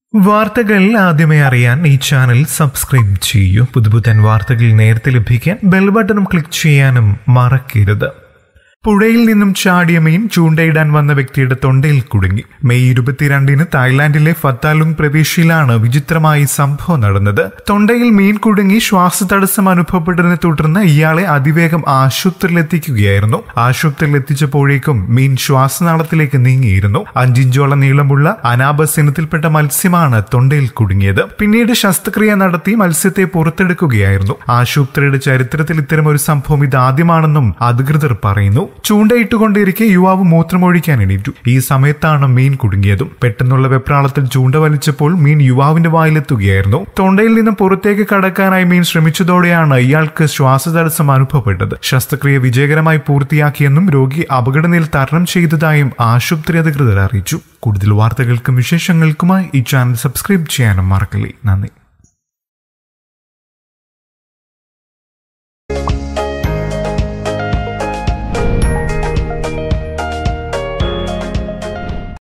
വാർത്തകൾ ആദ്യമേ അറിയാൻ ഈ ചാനൽ സബ്സ്ക്രൈബ് ചെയ്യൂ പുതുപുത്തൻ വാർത്തകൾ നേരത്തെ ലഭിക്കാൻ ബെൽ ബട്ടണും ക്ലിക്ക് ചെയ്യാനും മറക്കരുത് പുഴയിൽ നിന്നും ചാടിയ മീൻ ചൂണ്ടയിടാൻ വന്ന വ്യക്തിയുടെ തൊണ്ടയിൽ കുടുങ്ങി മെയ് ഇരുപത്തിരണ്ടിന് തായ്ലാന്റിലെ ഫത്താലുങ് പ്രവിശ്യയിലാണ് വിചിത്രമായി സംഭവം നടന്നത് തൊണ്ടയിൽ മീൻ കുടുങ്ങി ശ്വാസതടസ്സം അനുഭവപ്പെട്ടതിനെ തുടർന്ന് ഇയാളെ അതിവേഗം ആശുപത്രിയിലെത്തിക്കുകയായിരുന്നു ആശുപത്രിയിൽ എത്തിച്ചപ്പോഴേക്കും മീൻ ശ്വാസനാളത്തിലേക്ക് നീങ്ങിയിരുന്നു അഞ്ചിഞ്ചോളം നീളമുള്ള അനാബസ് ഇനത്തിൽപ്പെട്ട മത്സ്യമാണ് തൊണ്ടയിൽ കുടുങ്ങിയത് പിന്നീട് ശസ്ത്രക്രിയ നടത്തി മത്സ്യത്തെ പുറത്തെടുക്കുകയായിരുന്നു ആശുപത്രിയുടെ ചരിത്രത്തിൽ ഇത്തരം ഒരു സംഭവം ഇതാദ്യമാണെന്നും അധികൃതർ പറയുന്നു ചൂണ്ടയിട്ടുകൊണ്ടിരിക്കെ യുവാവ് മൂത്രമൊഴിക്കാൻ എണീറ്റു ഈ സമയത്താണ് മീൻ കുടുങ്ങിയതും പെട്ടെന്നുള്ള വെപ്രാളത്തിൽ ചൂണ്ട വലിച്ചപ്പോൾ മീൻ യുവാവിന്റെ വായിലെത്തുകയായിരുന്നു തൊണ്ടയിൽ നിന്നും പുറത്തേക്ക് കടക്കാനായി മീൻ ശ്രമിച്ചതോടെയാണ് ഇയാൾക്ക് ശ്വാസതടസ്സം അനുഭവപ്പെട്ടത് ശസ്ത്രക്രിയ വിജയകരമായി പൂർത്തിയാക്കിയെന്നും രോഗി അപകടനില തരണം ചെയ്തതായും ആശുപത്രി അധികൃതർ അറിയിച്ചു കൂടുതൽ വാർത്തകൾക്കും വിശേഷങ്ങൾക്കുമായി ഈ ചാനൽ സബ്സ്ക്രൈബ് ചെയ്യാനും മറക്കല്ലേ നന്ദി